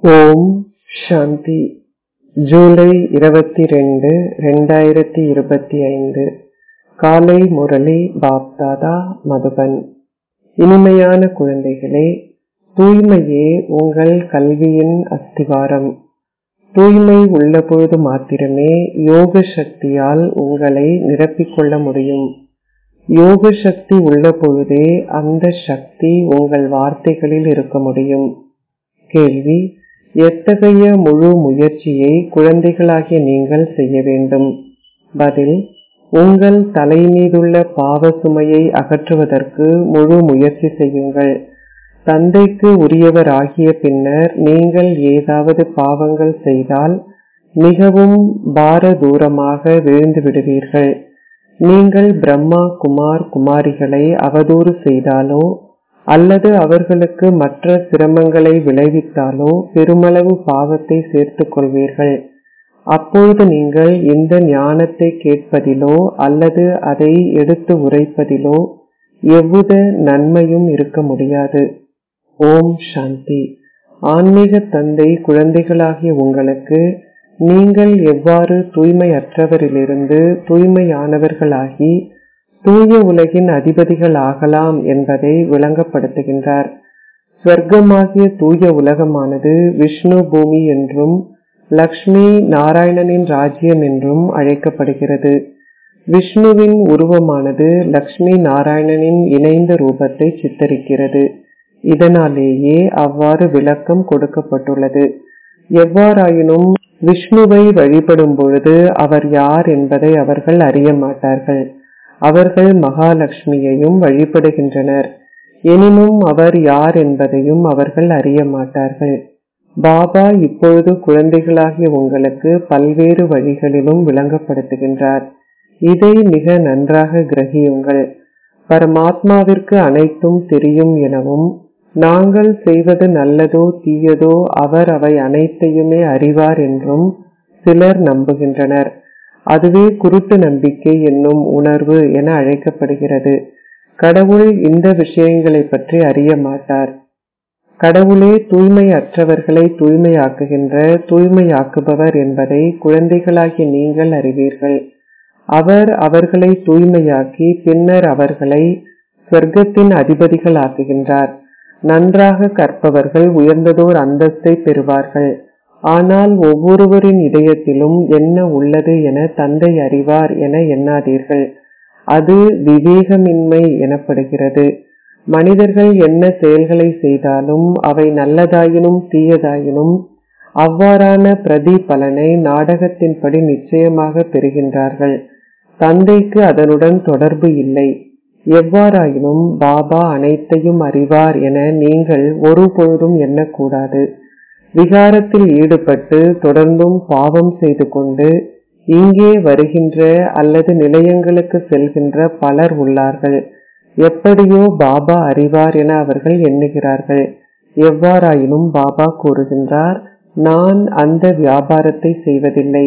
ஓம் சாந்தி ஜூலை இருபத்தி ரெண்டு ரெண்டாயிரத்தி இருபத்தி ஐந்து காலை முரளி பாப்தாதா மதுபன் இனிமையான குழந்தைகளே தூய்மையே உங்கள் கல்வியின் அஸ்திவாரம் தூய்மை உள்ளபொழுது மாத்திரமே யோக சக்தியால் உங்களை நிரப்பிக்கொள்ள முடியும் யோக சக்தி உள்ள பொழுதே அந்த சக்தி உங்கள் வார்த்தைகளில் இருக்க முடியும் கேள்வி எத்தகைய முழு முயற்சியை குழந்தைகளாகிய நீங்கள் செய்ய வேண்டும் பதில் உங்கள் தலை மீதுள்ள பாவ சுமையை அகற்றுவதற்கு முழு முயற்சி செய்யுங்கள் தந்தைக்கு உரியவர் ஆகிய பின்னர் நீங்கள் ஏதாவது பாவங்கள் செய்தால் மிகவும் பாரதூரமாக விழுந்து விடுவீர்கள் நீங்கள் பிரம்மா குமார் குமாரிகளை அவதூறு செய்தாலோ அல்லது அவர்களுக்கு மற்ற சிரமங்களை விளைவித்தாலோ பெருமளவு பாவத்தை சேர்த்துக் கொள்வீர்கள் அப்பொழுது நீங்கள் இந்த ஞானத்தை கேட்பதிலோ அல்லது அதை எடுத்து உரைப்பதிலோ எவ்வித நன்மையும் இருக்க முடியாது ஓம் சாந்தி ஆன்மீக தந்தை குழந்தைகளாகிய உங்களுக்கு நீங்கள் எவ்வாறு தூய்மையற்றவரிலிருந்து தூய்மையானவர்களாகி தூய உலகின் அதிபதிகள் ஆகலாம் என்பதை விளங்கப்படுத்துகின்றார் ஸ்வர்க்கமாகிய தூய உலகமானது விஷ்ணு பூமி என்றும் லக்ஷ்மி நாராயணனின் ராஜ்யம் என்றும் அழைக்கப்படுகிறது விஷ்ணுவின் உருவமானது லக்ஷ்மி நாராயணனின் இணைந்த ரூபத்தை சித்தரிக்கிறது இதனாலேயே அவ்வாறு விளக்கம் கொடுக்கப்பட்டுள்ளது எவ்வாறாயினும் விஷ்ணுவை வழிபடும் பொழுது அவர் யார் என்பதை அவர்கள் அறிய மாட்டார்கள் அவர்கள் மகாலட்சுமியையும் வழிபடுகின்றனர் எனினும் அவர் யார் என்பதையும் அவர்கள் அறிய மாட்டார்கள் பாபா இப்பொழுது குழந்தைகளாகிய உங்களுக்கு பல்வேறு வழிகளிலும் விளங்கப்படுத்துகின்றார் இதை மிக நன்றாக கிரகியுங்கள் பரமாத்மாவிற்கு அனைத்தும் தெரியும் எனவும் நாங்கள் செய்வது நல்லதோ தீயதோ அவர் அவை அனைத்தையுமே அறிவார் என்றும் சிலர் நம்புகின்றனர் அதுவே குருட்டு நம்பிக்கை என்னும் உணர்வு என அழைக்கப்படுகிறது கடவுள் இந்த விஷயங்களை பற்றி அறிய மாட்டார் கடவுளே தூய்மை அற்றவர்களை தூய்மையாக்குகின்ற தூய்மையாக்குபவர் என்பதை குழந்தைகளாகி நீங்கள் அறிவீர்கள் அவர் அவர்களை தூய்மையாக்கி பின்னர் அவர்களை சொர்க்கத்தின் அதிபதிகள் ஆக்குகின்றார் நன்றாக கற்பவர்கள் உயர்ந்ததோர் அந்தஸ்தை பெறுவார்கள் ஆனால் ஒவ்வொருவரின் இதயத்திலும் என்ன உள்ளது என தந்தை அறிவார் என எண்ணாதீர்கள் அது விவேகமின்மை எனப்படுகிறது மனிதர்கள் என்ன செயல்களை செய்தாலும் அவை நல்லதாயினும் தீயதாயினும் அவ்வாறான பிரதி பலனை நாடகத்தின்படி நிச்சயமாக பெறுகின்றார்கள் தந்தைக்கு அதனுடன் தொடர்பு இல்லை எவ்வாறாயினும் பாபா அனைத்தையும் அறிவார் என நீங்கள் ஒருபொழுதும் எண்ணக்கூடாது விகாரத்தில் ஈடுபட்டு தொடர்ந்தும் பாவம் செய்து கொண்டு இங்கே வருகின்ற அல்லது நிலையங்களுக்கு செல்கின்ற பலர் உள்ளார்கள் எப்படியோ பாபா அறிவார் என அவர்கள் எண்ணுகிறார்கள் எவ்வாறாயினும் பாபா கூறுகின்றார் நான் அந்த வியாபாரத்தை செய்வதில்லை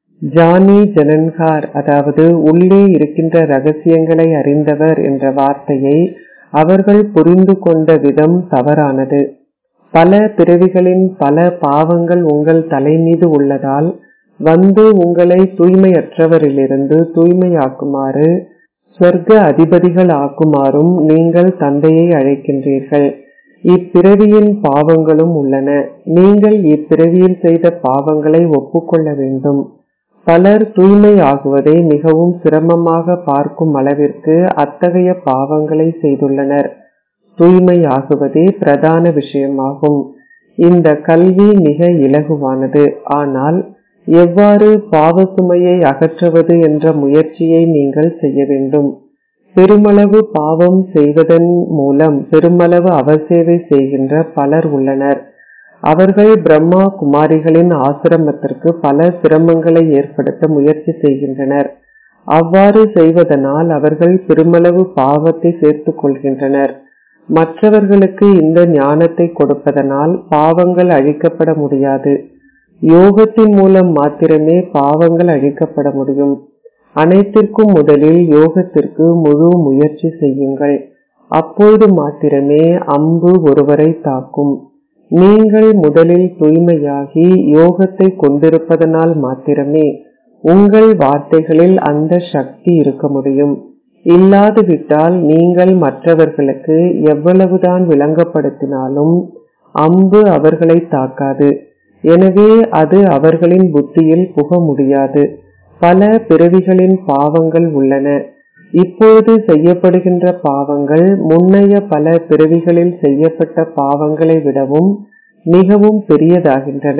ஜானி ஜனன்கார் அதாவது உள்ளே இருக்கின்ற ரகசியங்களை அறிந்தவர் என்ற வார்த்தையை அவர்கள் புரிந்து கொண்ட விதம் தவறானது பல பிறவிகளின் பல பாவங்கள் உங்கள் தலை மீது உள்ளதால் வந்து உங்களை தூய்மையற்றவரிலிருந்து தூய்மையாக்குமாறு சொர்க்க அதிபதிகள் ஆக்குமாறும் நீங்கள் தந்தையை அழைக்கின்றீர்கள் இப்பிறவியின் பாவங்களும் உள்ளன நீங்கள் இப்பிறவியில் செய்த பாவங்களை ஒப்புக்கொள்ள வேண்டும் பலர் தூய்மை ஆகுவதை மிகவும் சிரமமாக பார்க்கும் அளவிற்கு அத்தகைய பாவங்களை செய்துள்ளனர் தூய்மை ஆகுவதே பிரதான விஷயமாகும் இந்த கல்வி மிக இலகுவானது ஆனால் எவ்வாறு பாவ சுமையை அகற்றுவது என்ற முயற்சியை நீங்கள் செய்ய வேண்டும் பெருமளவு பாவம் செய்வதன் மூலம் பெருமளவு அவசேவை செய்கின்ற பலர் உள்ளனர் அவர்கள் பிரம்மா குமாரிகளின் ஆசிரமத்திற்கு பல சிரமங்களை ஏற்படுத்த முயற்சி செய்கின்றனர் அவ்வாறு செய்வதனால் அவர்கள் பெருமளவு பாவத்தை சேர்த்துக் கொள்கின்றனர் மற்றவர்களுக்கு இந்த ஞானத்தை கொடுப்பதனால் பாவங்கள் அழிக்கப்பட முடியாது யோகத்தின் மூலம் மாத்திரமே பாவங்கள் அழிக்கப்பட முடியும் அனைத்திற்கும் முதலில் யோகத்திற்கு முழு முயற்சி செய்யுங்கள் அப்பொழுது மாத்திரமே அம்பு ஒருவரை தாக்கும் நீங்கள் முதலில் தூய்மையாகி யோகத்தை கொண்டிருப்பதனால் மாத்திரமே உங்கள் வார்த்தைகளில் அந்த சக்தி இருக்க முடியும் இல்லாது விட்டால் நீங்கள் மற்றவர்களுக்கு எவ்வளவுதான் விளங்கப்படுத்தினாலும் அம்பு அவர்களை தாக்காது எனவே அது அவர்களின் புத்தியில் புக முடியாது பல பிறவிகளின் பாவங்கள் உள்ளன இப்பொழுது செய்யப்படுகின்ற பாவங்கள் முன்னைய பல பிறவிகளில் செய்யப்பட்ட பாவங்களை விடவும் மிகவும் பெரியதாகின்றன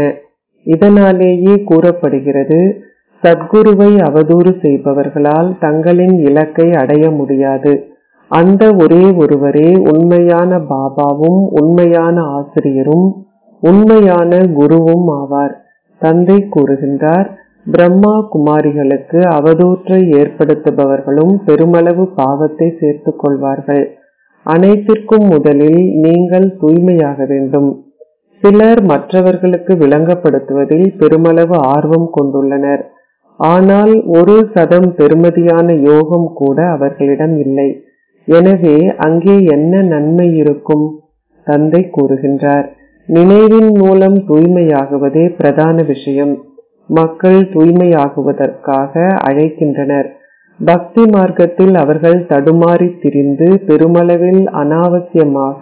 இதனாலேயே கூறப்படுகிறது சத்குருவை அவதூறு செய்பவர்களால் தங்களின் இலக்கை அடைய முடியாது அந்த ஒரே ஒருவரே உண்மையான பாபாவும் உண்மையான ஆசிரியரும் உண்மையான குருவும் ஆவார் தந்தை கூறுகின்றார் பிரம்மா குமாரிகளுக்கு அவதூற்றை ஏற்படுத்துபவர்களும் பெருமளவு பாவத்தை சேர்த்துக் கொள்வார்கள் அனைத்திற்கும் முதலில் நீங்கள் தூய்மையாக வேண்டும் சிலர் மற்றவர்களுக்கு விளங்கப்படுத்துவதில் பெருமளவு ஆர்வம் கொண்டுள்ளனர் ஆனால் ஒரு சதம் பெருமதியான யோகம் கூட அவர்களிடம் இல்லை எனவே அங்கே என்ன நன்மை இருக்கும் தந்தை கூறுகின்றார் நினைவின் மூலம் தூய்மையாகுவதே பிரதான விஷயம் மக்கள் தூய்மையாகுவதற்காக அழைக்கின்றனர் பக்தி மார்க்கத்தில் அவர்கள் தடுமாறி திரிந்து பெருமளவில் அனாவசியமாக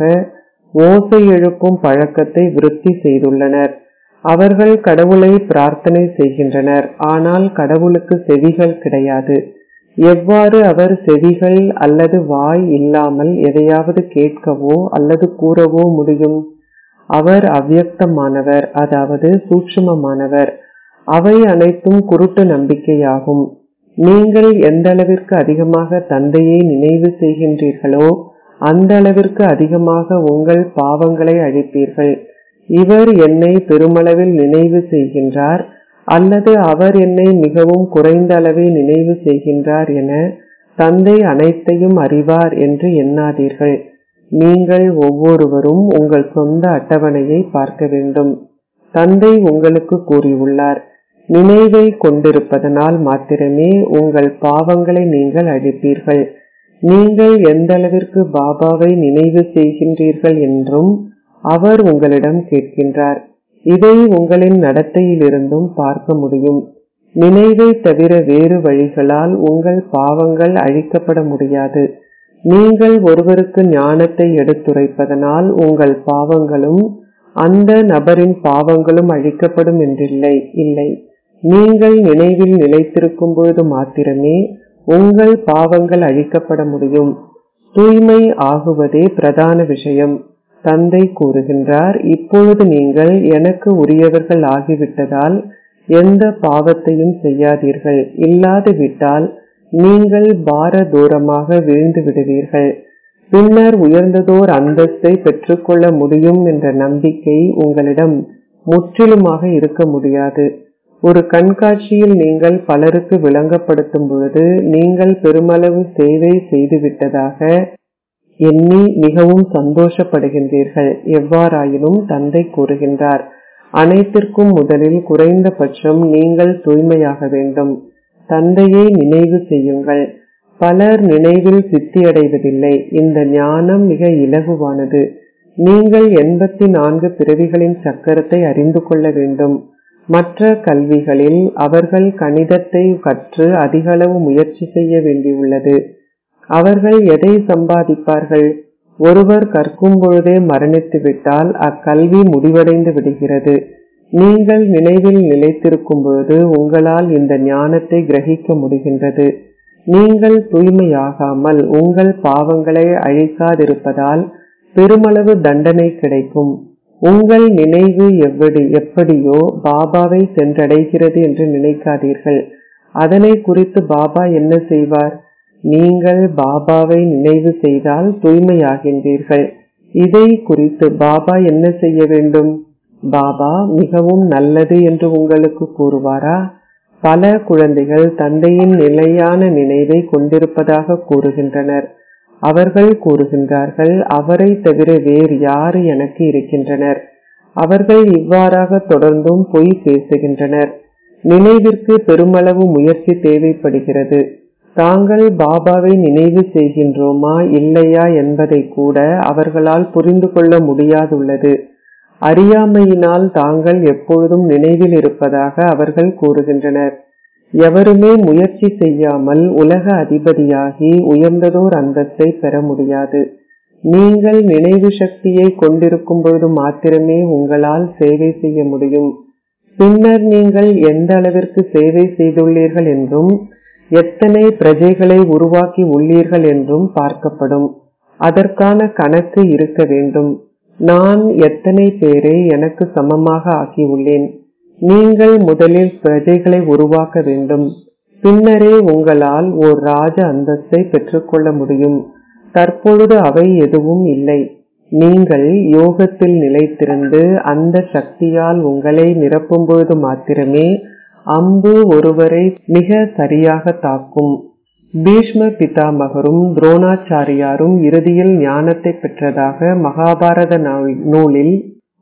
ஓசை எழுப்பும் பழக்கத்தை விருத்தி செய்துள்ளனர் அவர்கள் கடவுளை பிரார்த்தனை செய்கின்றனர் ஆனால் கடவுளுக்கு செவிகள் கிடையாது எவ்வாறு அவர் செவிகள் அல்லது வாய் இல்லாமல் எதையாவது கேட்கவோ அல்லது கூறவோ முடியும் அவர் அவ்வியக்தமானவர் அதாவது சூட்சுமமானவர் அவை அனைத்தும் குருட்டு நம்பிக்கையாகும் நீங்கள் எந்த அளவிற்கு அதிகமாக தந்தையை நினைவு செய்கின்றீர்களோ அந்த அளவிற்கு அதிகமாக உங்கள் பாவங்களை அழிப்பீர்கள் இவர் என்னை பெருமளவில் நினைவு செய்கின்றார் அல்லது அவர் என்னை மிகவும் குறைந்த அளவே நினைவு செய்கின்றார் என தந்தை அனைத்தையும் அறிவார் என்று எண்ணாதீர்கள் நீங்கள் ஒவ்வொருவரும் உங்கள் சொந்த அட்டவணையை பார்க்க வேண்டும் தந்தை உங்களுக்கு கூறியுள்ளார் நினைவை கொண்டிருப்பதனால் மாத்திரமே உங்கள் பாவங்களை நீங்கள் அழிப்பீர்கள் நீங்கள் எந்த அளவிற்கு பாபாவை நினைவு செய்கின்றீர்கள் என்றும் அவர் உங்களிடம் கேட்கின்றார் இதை உங்களின் நடத்தையிலிருந்தும் பார்க்க முடியும் நினைவை தவிர வேறு வழிகளால் உங்கள் பாவங்கள் அழிக்கப்பட முடியாது நீங்கள் ஒருவருக்கு ஞானத்தை எடுத்துரைப்பதனால் உங்கள் பாவங்களும் அந்த நபரின் பாவங்களும் அழிக்கப்படும் என்றில்லை இல்லை நீங்கள் நினைவில் நிலைத்திருக்கும் பொழுது மாத்திரமே உங்கள் பாவங்கள் அழிக்கப்பட முடியும் தூய்மை ஆகுவதே பிரதான விஷயம் தந்தை கூறுகின்றார் இப்பொழுது நீங்கள் எனக்கு உரியவர்கள் ஆகிவிட்டதால் எந்த பாவத்தையும் செய்யாதீர்கள் இல்லாது விட்டால் நீங்கள் பார தூரமாக வீழ்ந்து விடுவீர்கள் பின்னர் உயர்ந்ததோர் அந்தஸ்தை பெற்றுக்கொள்ள முடியும் என்ற நம்பிக்கை உங்களிடம் முற்றிலுமாக இருக்க முடியாது ஒரு கண்காட்சியில் நீங்கள் பலருக்கு விளங்கப்படுத்தும் பொழுது நீங்கள் பெருமளவு சேவை செய்துவிட்டதாக எண்ணி மிகவும் சந்தோஷப்படுகின்றீர்கள் எவ்வாறாயினும் தந்தை கூறுகின்றார் அனைத்திற்கும் முதலில் குறைந்தபட்சம் நீங்கள் தூய்மையாக வேண்டும் தந்தையை நினைவு செய்யுங்கள் பலர் நினைவில் சித்தியடைவதில்லை இந்த ஞானம் மிக இலகுவானது நீங்கள் எண்பத்தி நான்கு பிறவிகளின் சக்கரத்தை அறிந்து கொள்ள வேண்டும் மற்ற கல்விகளில் அவர்கள் கணிதத்தை கற்று அதிகளவு முயற்சி செய்ய வேண்டியுள்ளது அவர்கள் எதை சம்பாதிப்பார்கள் ஒருவர் கற்கும் பொழுதே மரணித்து விட்டால் அக்கல்வி முடிவடைந்து விடுகிறது நீங்கள் நினைவில் நிலைத்திருக்கும் பொழுது உங்களால் இந்த ஞானத்தை கிரகிக்க முடிகின்றது நீங்கள் தூய்மையாகாமல் உங்கள் பாவங்களை அழிக்காதிருப்பதால் பெருமளவு தண்டனை கிடைக்கும் உங்கள் நினைவு எவ்வடி எப்படியோ பாபாவை சென்றடைகிறது என்று நினைக்காதீர்கள் அதனை குறித்து பாபா என்ன செய்வார் நீங்கள் பாபாவை நினைவு செய்தால் தூய்மையாகின்றீர்கள் இதை குறித்து பாபா என்ன செய்ய வேண்டும் பாபா மிகவும் நல்லது என்று உங்களுக்கு கூறுவாரா பல குழந்தைகள் தந்தையின் நிலையான நினைவை கொண்டிருப்பதாக கூறுகின்றனர் அவர்கள் கூறுகின்றார்கள் அவரை தவிர வேறு யாரு எனக்கு இருக்கின்றனர் அவர்கள் இவ்வாறாக தொடர்ந்தும் பொய் பேசுகின்றனர் நினைவிற்கு பெருமளவு முயற்சி தேவைப்படுகிறது தாங்கள் பாபாவை நினைவு செய்கின்றோமா இல்லையா என்பதை கூட அவர்களால் புரிந்து கொள்ள முடியாதுள்ளது அறியாமையினால் தாங்கள் எப்பொழுதும் நினைவில் இருப்பதாக அவர்கள் கூறுகின்றனர் எவருமே முயற்சி செய்யாமல் உலக அதிபதியாகி உயர்ந்ததோர் அந்தஸ்தை பெற முடியாது நீங்கள் நினைவு சக்தியை கொண்டிருக்கும் பொழுது மாத்திரமே உங்களால் சேவை செய்ய முடியும் பின்னர் நீங்கள் எந்த அளவிற்கு சேவை செய்துள்ளீர்கள் என்றும் எத்தனை பிரஜைகளை உருவாக்கி உள்ளீர்கள் என்றும் பார்க்கப்படும் அதற்கான கணக்கு இருக்க வேண்டும் நான் எத்தனை பேரை எனக்கு சமமாக ஆக்கியுள்ளேன் நீங்கள் முதலில் பிரஜைகளை உருவாக்க வேண்டும் பின்னரே உங்களால் ஓர் ராஜ அந்தஸ்தை பெற்றுக்கொள்ள முடியும் தற்பொழுது அவை எதுவும் இல்லை நீங்கள் யோகத்தில் நிலைத்திருந்து அந்த சக்தியால் உங்களை நிரப்பும் பொழுது மாத்திரமே அம்பு ஒருவரை மிக சரியாக தாக்கும் பீஷ்ம பிதாமகரும் துரோணாச்சாரியாரும் இறுதியில் ஞானத்தை பெற்றதாக மகாபாரத நூலில்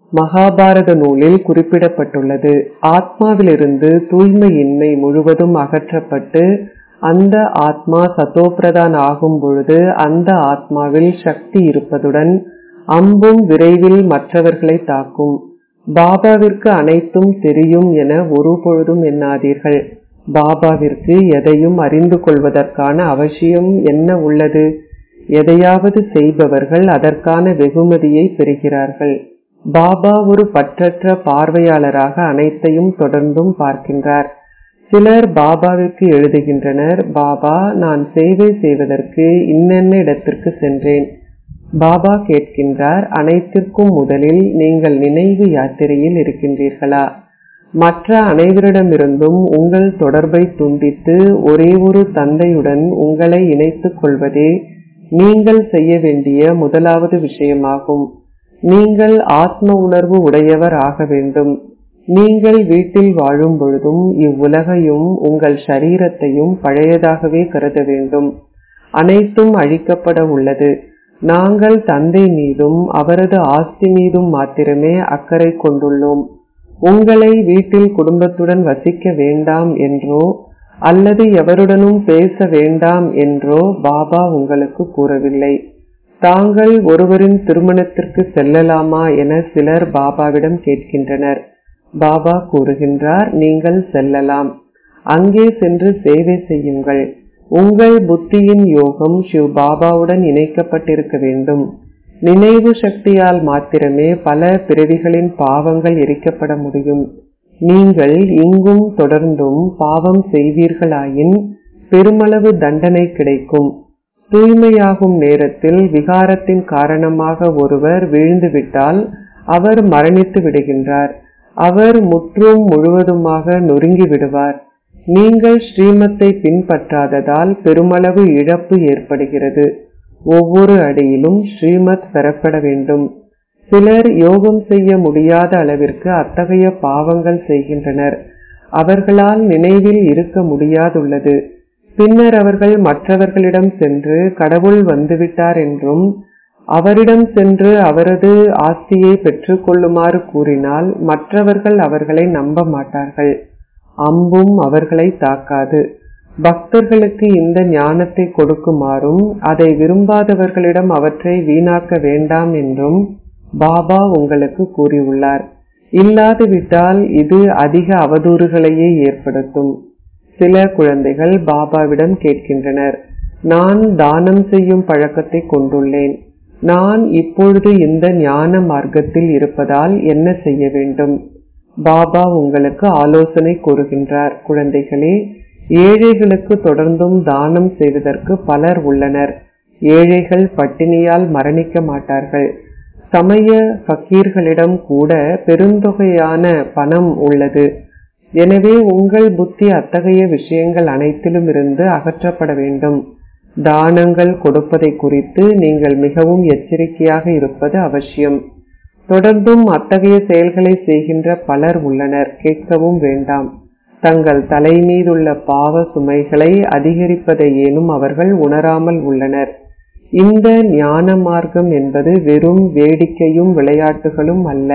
மகாபாரத நூலில் குறிப்பிடப்பட்டுள்ளது ஆத்மாவிலிருந்து தூய்மையின்மை முழுவதும் அகற்றப்பட்டு அந்த ஆத்மா சத்தோப்பிரதான் ஆகும் பொழுது அந்த ஆத்மாவில் சக்தி இருப்பதுடன் அம்பும் விரைவில் மற்றவர்களை தாக்கும் பாபாவிற்கு அனைத்தும் தெரியும் என ஒரு பொழுதும் எண்ணாதீர்கள் பாபாவிற்கு எதையும் அறிந்து கொள்வதற்கான அவசியம் என்ன உள்ளது எதையாவது செய்பவர்கள் அதற்கான வெகுமதியை பெறுகிறார்கள் பாபா ஒரு பற்றற்ற பார்வையாளராக அனைத்தையும் தொடர்ந்தும் பார்க்கின்றார் சிலர் பாபாவிற்கு எழுதுகின்றனர் பாபா நான் சேவை செய்வதற்கு இன்னென்ன இடத்திற்கு சென்றேன் பாபா கேட்கின்றார் அனைத்திற்கும் முதலில் நீங்கள் நினைவு யாத்திரையில் இருக்கின்றீர்களா மற்ற அனைவரிடமிருந்தும் உங்கள் தொடர்பை துண்டித்து ஒரே ஒரு தந்தையுடன் உங்களை இணைத்துக் கொள்வதே நீங்கள் செய்ய வேண்டிய முதலாவது விஷயமாகும் நீங்கள் ஆத்ம உணர்வு உடையவர் ஆக வேண்டும் நீங்கள் வீட்டில் வாழும் பொழுதும் இவ்வுலகையும் உங்கள் சரீரத்தையும் பழையதாகவே கருத வேண்டும் அனைத்தும் அழிக்கப்பட உள்ளது நாங்கள் தந்தை மீதும் அவரது ஆஸ்தி மீதும் மாத்திரமே அக்கறை கொண்டுள்ளோம் உங்களை வீட்டில் குடும்பத்துடன் வசிக்க வேண்டாம் என்றோ அல்லது எவருடனும் பேச வேண்டாம் என்றோ பாபா உங்களுக்கு கூறவில்லை தாங்கள் ஒருவரின் திருமணத்திற்கு செல்லலாமா என சிலர் பாபாவிடம் கேட்கின்றனர் பாபா கூறுகின்றார் நீங்கள் செல்லலாம் அங்கே சென்று சேவை செய்யுங்கள் உங்கள் புத்தியின் யோகம் சிவ் பாபாவுடன் இணைக்கப்பட்டிருக்க வேண்டும் நினைவு சக்தியால் மாத்திரமே பல பிறவிகளின் பாவங்கள் எரிக்கப்பட முடியும் நீங்கள் இங்கும் தொடர்ந்தும் பாவம் செய்வீர்களாயின் பெருமளவு தண்டனை கிடைக்கும் தூய்மையாகும் நேரத்தில் விகாரத்தின் காரணமாக ஒருவர் வீழ்ந்துவிட்டால் அவர் மரணித்து விடுகின்றார் அவர் முற்றும் முழுவதுமாக நொறுங்கி விடுவார் நீங்கள் ஸ்ரீமத்தை பின்பற்றாததால் பெருமளவு இழப்பு ஏற்படுகிறது ஒவ்வொரு அடியிலும் ஸ்ரீமத் பெறப்பட வேண்டும் சிலர் யோகம் செய்ய முடியாத அளவிற்கு அத்தகைய பாவங்கள் செய்கின்றனர் அவர்களால் நினைவில் இருக்க முடியாதுள்ளது பின்னர் அவர்கள் மற்றவர்களிடம் சென்று கடவுள் வந்துவிட்டார் என்றும் அவரிடம் சென்று அவரது ஆஸ்தியை பெற்றுக் கொள்ளுமாறு கூறினால் மற்றவர்கள் அவர்களை நம்ப மாட்டார்கள் அம்பும் அவர்களை தாக்காது பக்தர்களுக்கு இந்த ஞானத்தை கொடுக்குமாறும் அதை விரும்பாதவர்களிடம் அவற்றை வீணாக்க வேண்டாம் என்றும் பாபா உங்களுக்கு கூறியுள்ளார் இல்லாது விட்டால் இது அதிக அவதூறுகளையே ஏற்படுத்தும் சில குழந்தைகள் பாபாவிடம் கேட்கின்றனர் நான் தானம் செய்யும் பழக்கத்தை கொண்டுள்ளேன் நான் இப்பொழுது இந்த ஞான மார்க்கத்தில் இருப்பதால் என்ன செய்ய வேண்டும் பாபா உங்களுக்கு ஆலோசனை கூறுகின்றார் குழந்தைகளே ஏழைகளுக்கு தொடர்ந்தும் தானம் செய்வதற்கு பலர் உள்ளனர் ஏழைகள் பட்டினியால் மரணிக்க மாட்டார்கள் சமய ஃபக்கீர்களிடம் கூட பெருந்தொகையான பணம் உள்ளது எனவே உங்கள் புத்தி அத்தகைய விஷயங்கள் அனைத்திலும் இருந்து அகற்றப்பட வேண்டும் தானங்கள் கொடுப்பதை குறித்து நீங்கள் மிகவும் எச்சரிக்கையாக இருப்பது அவசியம் தொடர்ந்தும் அத்தகைய செயல்களை செய்கின்ற பலர் உள்ளனர் கேட்கவும் வேண்டாம் தங்கள் தலை மீதுள்ள பாவ சுமைகளை அதிகரிப்பதை ஏனும் அவர்கள் உணராமல் உள்ளனர் இந்த ஞான மார்க்கம் என்பது வெறும் வேடிக்கையும் விளையாட்டுகளும் அல்ல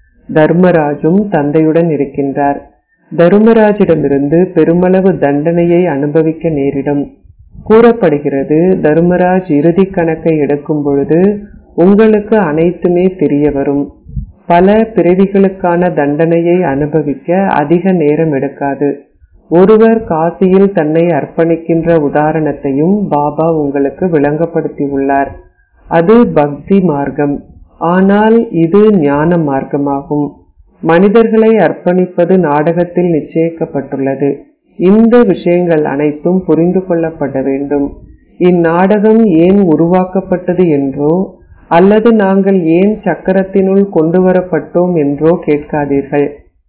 தர்மராஜும் தந்தையுடன் இருக்கின்றார் தர்மராஜிடமிருந்து பெருமளவு தண்டனையை அனுபவிக்க நேரிடும் கூறப்படுகிறது தர்மராஜ் இறுதி கணக்கை எடுக்கும் பொழுது உங்களுக்கு அனைத்துமே தெரிய வரும் பல பிறவிகளுக்கான தண்டனையை அனுபவிக்க அதிக நேரம் எடுக்காது ஒருவர் காசியில் தன்னை அர்ப்பணிக்கின்ற உதாரணத்தையும் பாபா உங்களுக்கு விளங்கப்படுத்தியுள்ளார் அது பக்தி மார்க்கம் ஆனால் இது ஞான மார்க்கமாகும் மனிதர்களை அர்ப்பணிப்பது நாடகத்தில் நிச்சயிக்கப்பட்டுள்ளது இந்த விஷயங்கள் அனைத்தும் புரிந்து கொள்ளப்பட வேண்டும் இந்நாடகம் ஏன் உருவாக்கப்பட்டது என்றோ அல்லது நாங்கள் ஏன் சக்கரத்தினுள் கொண்டு வரப்பட்டோம் என்றோ கேட்காதீர்கள்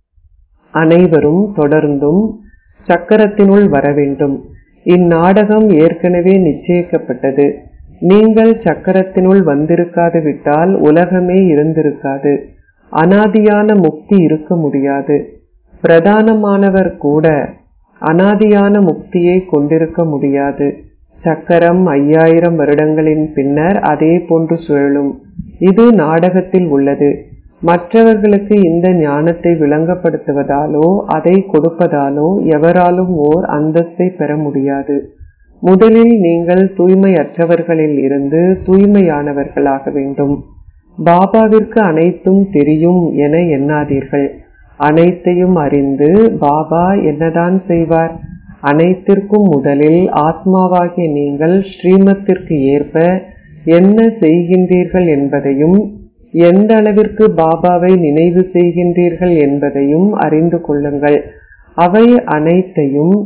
அனைவரும் தொடர்ந்தும் சக்கரத்தினுள் வர வேண்டும் இந்நாடகம் ஏற்கனவே நிச்சயிக்கப்பட்டது நீங்கள் சக்கரத்தினுள் வந்திருக்காது விட்டால் உலகமே இருந்திருக்காது அனாதியான முக்தி இருக்க முடியாது பிரதானமானவர் கூட அனாதியான முக்தியை கொண்டிருக்க முடியாது சக்கரம் ஐயாயிரம் வருடங்களின் பின்னர் அதே போன்று சுழலும் இது நாடகத்தில் உள்ளது மற்றவர்களுக்கு இந்த ஞானத்தை விளங்கப்படுத்துவதாலோ அதை கொடுப்பதாலோ எவராலும் ஓர் அந்தஸ்தை பெற முடியாது முதலில் நீங்கள் தூய்மையற்றவர்களில் இருந்து தூய்மையானவர்களாக வேண்டும் பாபாவிற்கு அனைத்தும் தெரியும் என எண்ணாதீர்கள் அனைத்தையும் அறிந்து பாபா என்னதான் செய்வார் அனைத்திற்கும் முதலில் ஆத்மாவாகிய நீங்கள் ஸ்ரீமத்திற்கு ஏற்ப என்ன செய்கின்றீர்கள் என்பதையும் எந்த அளவிற்கு பாபாவை நினைவு செய்கின்றீர்கள் என்பதையும் அறிந்து கொள்ளுங்கள் அவை அனைத்தையும்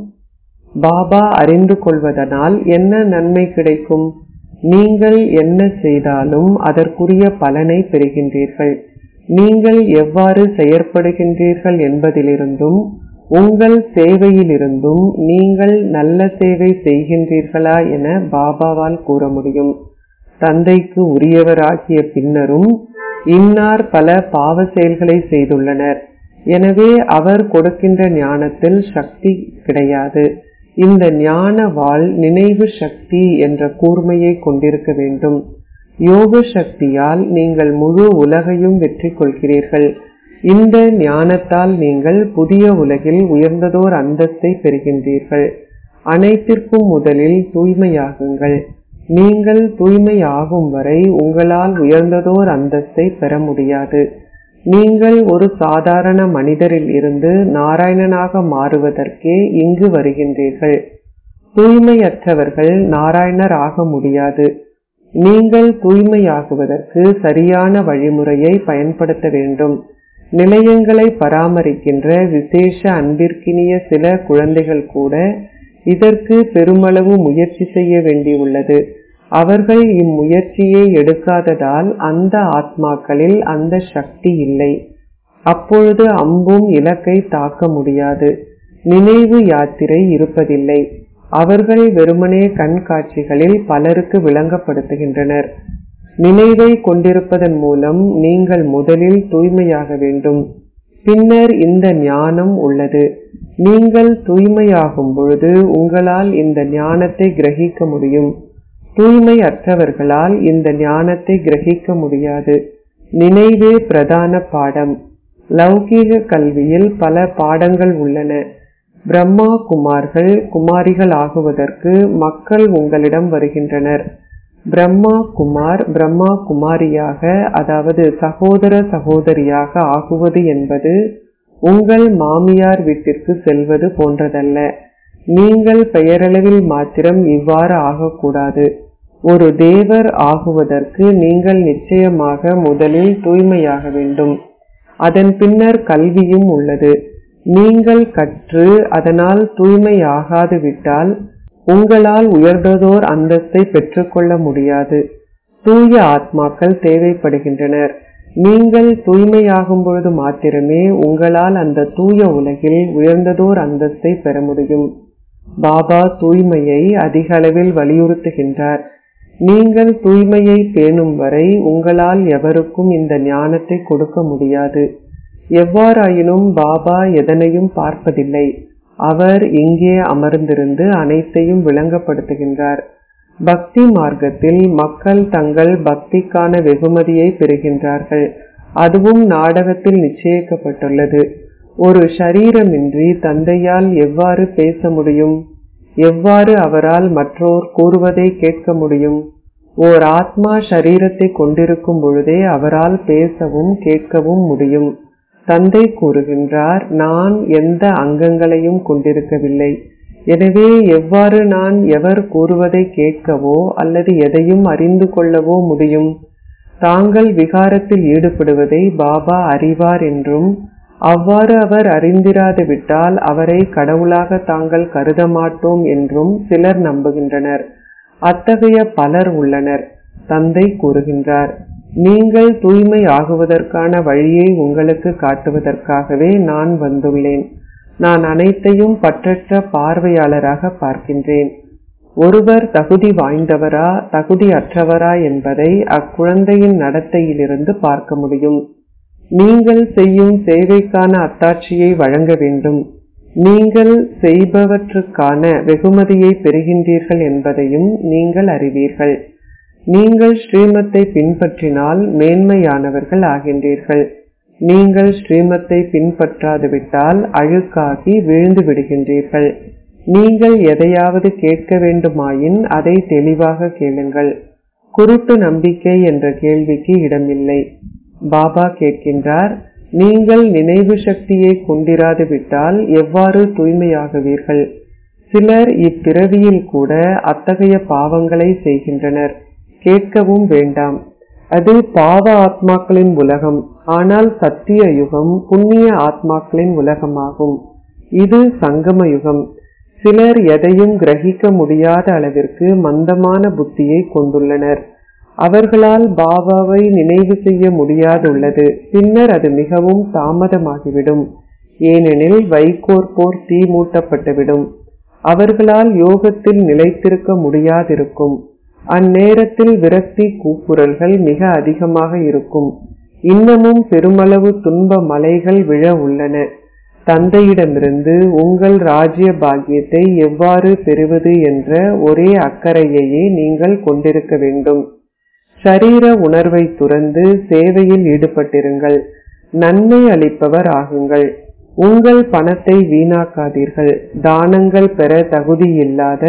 பாபா அறிந்து கொள்வதனால் என்ன நன்மை கிடைக்கும் நீங்கள் என்ன செய்தாலும் அதற்குரிய பலனை பெறுகின்றீர்கள் நீங்கள் எவ்வாறு செயற்படுகின்றீர்கள் என்பதிலிருந்தும் உங்கள் சேவையிலிருந்தும் நீங்கள் நல்ல சேவை செய்கின்றீர்களா என பாபாவால் கூற முடியும் தந்தைக்கு உரியவராகிய பின்னரும் இன்னார் பல பாவ செயல்களை செய்துள்ளனர் எனவே அவர் கொடுக்கின்ற ஞானத்தில் சக்தி கிடையாது இந்த ஞான வாழ் நினைவு சக்தி என்ற கூர்மையை கொண்டிருக்க வேண்டும் யோக சக்தியால் நீங்கள் முழு உலகையும் வெற்றி கொள்கிறீர்கள் இந்த ஞானத்தால் நீங்கள் புதிய உலகில் உயர்ந்ததோர் அந்தஸ்தை பெறுகின்றீர்கள் அனைத்திற்கும் முதலில் தூய்மையாகுங்கள் நீங்கள் தூய்மையாகும் வரை உங்களால் உயர்ந்ததோர் அந்தஸ்தை பெற முடியாது நீங்கள் ஒரு சாதாரண மனிதரில் இருந்து நாராயணனாக மாறுவதற்கே இங்கு வருகின்றீர்கள் தூய்மையற்றவர்கள் நாராயணர் ஆக முடியாது நீங்கள் தூய்மையாகுவதற்கு சரியான வழிமுறையை பயன்படுத்த வேண்டும் நிலையங்களை பராமரிக்கின்ற விசேஷ அன்பிற்கினிய சில குழந்தைகள் கூட இதற்கு பெருமளவு முயற்சி செய்ய வேண்டியுள்ளது அவர்கள் இம்முயற்சியை எடுக்காததால் அந்த ஆத்மாக்களில் அந்த சக்தி இல்லை அப்பொழுது அம்பும் இலக்கை தாக்க முடியாது நினைவு யாத்திரை இருப்பதில்லை அவர்கள் வெறுமனே கண்காட்சிகளில் பலருக்கு விளங்கப்படுத்துகின்றனர் நினைவை கொண்டிருப்பதன் மூலம் நீங்கள் முதலில் தூய்மையாக வேண்டும் பின்னர் இந்த ஞானம் உள்ளது நீங்கள் தூய்மையாகும் பொழுது உங்களால் இந்த ஞானத்தை கிரகிக்க முடியும் தூய்மை அற்றவர்களால் இந்த ஞானத்தை கிரகிக்க முடியாது நினைவே பிரதான பாடம் லௌகீக கல்வியில் பல பாடங்கள் உள்ளன பிரம்மா குமார்கள் குமாரிகள் ஆகுவதற்கு மக்கள் உங்களிடம் வருகின்றனர் பிரம்மா குமார் பிரம்மா குமாரியாக அதாவது சகோதர சகோதரியாக ஆகுவது என்பது உங்கள் மாமியார் வீட்டிற்கு செல்வது போன்றதல்ல நீங்கள் பெயரளவில் மாத்திரம் இவ்வாறு ஆகக்கூடாது ஒரு தேவர் ஆகுவதற்கு நீங்கள் நிச்சயமாக முதலில் தூய்மையாக வேண்டும் அதன் பின்னர் கல்வியும் உள்ளது நீங்கள் கற்று அதனால் தூய்மையாகாது விட்டால் உங்களால் உயர்ந்ததோர் அந்தஸ்தை பெற்றுக்கொள்ள முடியாது தூய ஆத்மாக்கள் தேவைப்படுகின்றனர் நீங்கள் தூய்மையாகும் பொழுது மாத்திரமே உங்களால் அந்த தூய உலகில் உயர்ந்ததோர் அந்தஸ்தை பெற முடியும் பாபா தூய்மையை அதிக அளவில் வலியுறுத்துகின்றார் நீங்கள் தூய்மையை பேணும் வரை உங்களால் எவருக்கும் இந்த ஞானத்தை கொடுக்க முடியாது எவ்வாறாயினும் பாபா எதனையும் பார்ப்பதில்லை அவர் இங்கே அமர்ந்திருந்து அனைத்தையும் விளங்கப்படுத்துகின்றார் பக்தி மார்க்கத்தில் மக்கள் தங்கள் பக்திக்கான வெகுமதியை பெறுகின்றார்கள் அதுவும் நாடகத்தில் நிச்சயிக்கப்பட்டுள்ளது ஒரு ஷரீரமின்றி தந்தையால் எவ்வாறு பேச முடியும் எவ்வாறு அவரால் மற்றோர் கூறுவதை கேட்க முடியும் ஓர் ஆத்மா சரீரத்தை கொண்டிருக்கும் பொழுதே அவரால் பேசவும் கேட்கவும் முடியும் தந்தை கூறுகின்றார் நான் எந்த அங்கங்களையும் கொண்டிருக்கவில்லை எனவே எவ்வாறு நான் எவர் கூறுவதை கேட்கவோ அல்லது எதையும் அறிந்து கொள்ளவோ முடியும் தாங்கள் விகாரத்தில் ஈடுபடுவதை பாபா அறிவார் என்றும் அவ்வாறு அவர் அறிந்திராது விட்டால் அவரை கடவுளாக தாங்கள் கருத மாட்டோம் என்றும் சிலர் நம்புகின்றனர் அத்தகைய பலர் உள்ளனர் தந்தை கூறுகின்றார் நீங்கள் தூய்மை ஆகுவதற்கான வழியை உங்களுக்கு காட்டுவதற்காகவே நான் வந்துள்ளேன் நான் அனைத்தையும் பற்றற்ற பார்வையாளராக பார்க்கின்றேன் ஒருவர் தகுதி வாய்ந்தவரா தகுதி அற்றவரா என்பதை அக்குழந்தையின் நடத்தையிலிருந்து பார்க்க முடியும் நீங்கள் செய்யும் சேவைக்கான அத்தாட்சியை வழங்க வேண்டும் நீங்கள் செய்பவற்றுக்கான வெகுமதியை பெறுகின்றீர்கள் என்பதையும் நீங்கள் அறிவீர்கள் நீங்கள் ஸ்ரீமத்தை பின்பற்றினால் மேன்மையானவர்கள் ஆகின்றீர்கள் நீங்கள் ஸ்ரீமத்தை பின்பற்றாது விட்டால் அழுக்காகி விழுந்து விடுகின்றீர்கள் நீங்கள் எதையாவது கேட்க வேண்டுமாயின் அதை தெளிவாக கேளுங்கள் குருட்டு நம்பிக்கை என்ற கேள்விக்கு இடமில்லை பாபா கேட்கின்றார் நீங்கள் நினைவு சக்தியை கொண்டிராது விட்டால் எவ்வாறு தூய்மையாகுவீர்கள் சிலர் இப்பிறவியில் கூட அத்தகைய பாவங்களை செய்கின்றனர் கேட்கவும் வேண்டாம் அது பாவ ஆத்மாக்களின் உலகம் ஆனால் சத்திய யுகம் புண்ணிய ஆத்மாக்களின் உலகமாகும் இது சங்கம யுகம் சிலர் எதையும் கிரகிக்க முடியாத அளவிற்கு மந்தமான புத்தியை கொண்டுள்ளனர் அவர்களால் பாபாவை நினைவு செய்ய முடியாதுள்ளது பின்னர் அது மிகவும் தாமதமாகிவிடும் ஏனெனில் வைகோற்போர் தீ மூட்டப்பட்டுவிடும் அவர்களால் யோகத்தில் நிலைத்திருக்க முடியாதிருக்கும் அந்நேரத்தில் விரக்தி கூக்குரல்கள் மிக அதிகமாக இருக்கும் இன்னமும் பெருமளவு துன்ப மலைகள் விழ உள்ளன தந்தையிடமிருந்து உங்கள் ராஜ்ய பாக்கியத்தை எவ்வாறு பெறுவது என்ற ஒரே அக்கறையையே நீங்கள் கொண்டிருக்க வேண்டும் சரீர உணர்வை துறந்து சேவையில் ஈடுபட்டிருங்கள் நன்மை அளிப்பவர் ஆகுங்கள் உங்கள் பணத்தை வீணாக்காதீர்கள் தானங்கள் பெற தகுதியில்லாத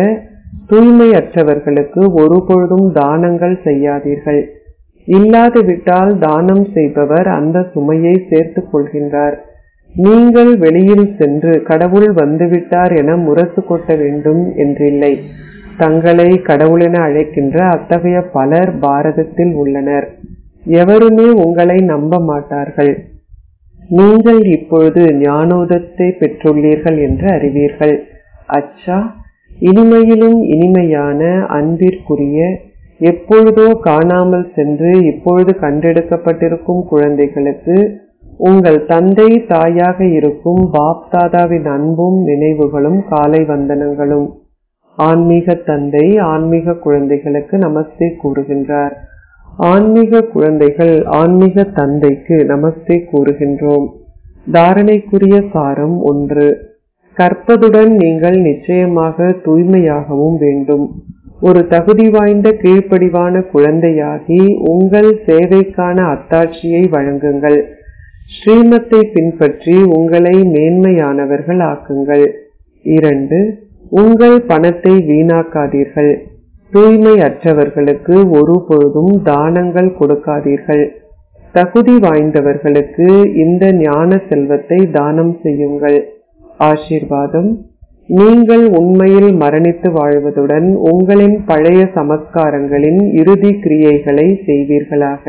தூய்மையற்றவர்களுக்கு ஒருபொழுதும் தானங்கள் செய்யாதீர்கள் இல்லாது விட்டால் தானம் செய்பவர் அந்த சுமையை சேர்த்துக் கொள்கின்றார் நீங்கள் வெளியில் சென்று கடவுள் வந்துவிட்டார் என முரசு கொட்ட வேண்டும் என்றில்லை தங்களை கடவுளென அழைக்கின்ற அத்தகைய பலர் பாரதத்தில் உள்ளனர் எவருமே உங்களை நம்ப மாட்டார்கள் நீங்கள் இப்பொழுது ஞானோதத்தை பெற்றுள்ளீர்கள் என்று அறிவீர்கள் அச்சா இனிமையிலும் இனிமையான அன்பிற்குரிய எப்பொழுதோ காணாமல் சென்று இப்பொழுது கண்டெடுக்கப்பட்டிருக்கும் குழந்தைகளுக்கு உங்கள் தந்தை தாயாக இருக்கும் பாப்தாதாவின் அன்பும் நினைவுகளும் காலை வந்தனங்களும் ஆன்மீக தந்தை ஆன்மீக குழந்தைகளுக்கு நமஸ்தே கூறுகின்றார் ஆன்மீக குழந்தைகள் ஆன்மீக தந்தைக்கு நமஸ்தே கூறுகின்றோம் தாரணைக்குரிய சாரம் ஒன்று கற்பதுடன் நீங்கள் நிச்சயமாக தூய்மையாகவும் வேண்டும் ஒரு தகுதி வாய்ந்த கீழ்ப்படிவான குழந்தையாகி உங்கள் சேவைக்கான அத்தாட்சியை வழங்குங்கள் ஸ்ரீமத்தை பின்பற்றி உங்களை மேன்மையானவர்கள் ஆக்குங்கள் இரண்டு உங்கள் பணத்தை வீணாக்காதீர்கள் தூய்மை அற்றவர்களுக்கு ஒருபொழுதும் தானங்கள் கொடுக்காதீர்கள் தகுதி வாய்ந்தவர்களுக்கு இந்த ஞான செல்வத்தை தானம் செய்யுங்கள் ஆசீர்வாதம் நீங்கள் உண்மையில் மரணித்து வாழ்வதுடன் உங்களின் பழைய சமஸ்காரங்களின் இறுதி கிரியைகளை செய்வீர்களாக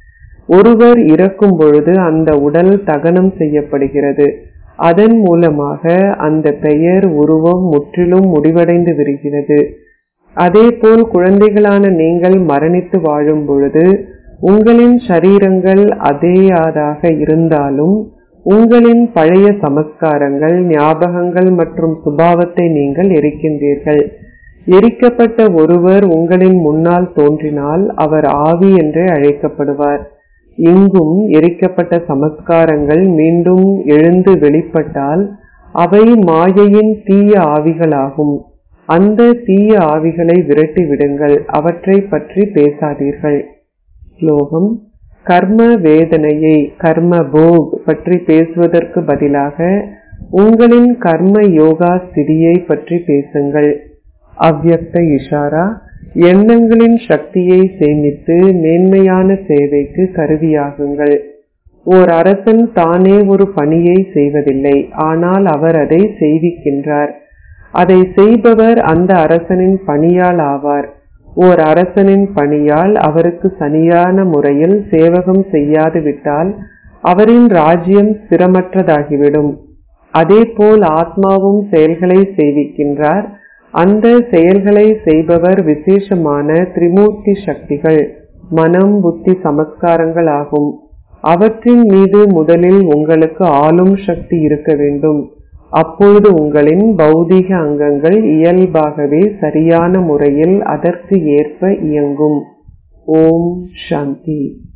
ஒருவர் இறக்கும் பொழுது அந்த உடல் தகனம் செய்யப்படுகிறது அதன் மூலமாக அந்த பெயர் உருவம் முற்றிலும் முடிவடைந்து விடுகிறது அதேபோல் குழந்தைகளான நீங்கள் மரணித்து வாழும் பொழுது உங்களின் சரீரங்கள் அதேயாதாக இருந்தாலும் உங்களின் பழைய சமஸ்காரங்கள் ஞாபகங்கள் மற்றும் சுபாவத்தை நீங்கள் எரிக்கின்றீர்கள் எரிக்கப்பட்ட ஒருவர் உங்களின் முன்னால் தோன்றினால் அவர் ஆவி என்றே அழைக்கப்படுவார் இங்கும் எரிக்கப்பட்ட சமஸ்காரங்கள் மீண்டும் எழுந்து வெளிப்பட்டால் அவை மாயையின் தீய ஆவிகளாகும் அந்த தீய ஆவிகளை விரட்டி விடுங்கள் அவற்றை பற்றி பேசாதீர்கள் ஸ்லோகம் கர்ம வேதனையை கர்ம போக் பற்றி பேசுவதற்கு பதிலாக உங்களின் கர்ம யோகா ஸ்திதியை பற்றி பேசுங்கள் அவ்யக்த இஷாரா எண்ணங்களின் சக்தியை சேமித்து மேன்மையான சேவைக்கு கருவியாகுங்கள் ஓர் அரசன் தானே ஒரு பணியை செய்வதில்லை ஆனால் அவர் அதை செய்விக்கின்றார் அதை செய்பவர் அந்த அரசனின் பணியால் ஆவார் ஓர் அரசனின் பணியால் அவருக்கு சரியான முறையில் சேவகம் செய்யாது விட்டால் அவரின் ராஜ்யம் ஸ்திரமற்றதாகிவிடும் அதேபோல் ஆத்மாவும் செயல்களை செய்விக்கின்றார் அந்த செயல்களை செய்பவர் விசேஷமான திரிமூர்த்தி சக்திகள் மனம் புத்தி சமஸ்காரங்கள் ஆகும் அவற்றின் மீது முதலில் உங்களுக்கு ஆளும் சக்தி இருக்க வேண்டும் அப்பொழுது உங்களின் பௌதீக அங்கங்கள் இயல்பாகவே சரியான முறையில் அதற்கு ஏற்ப இயங்கும் ஓம் சாந்தி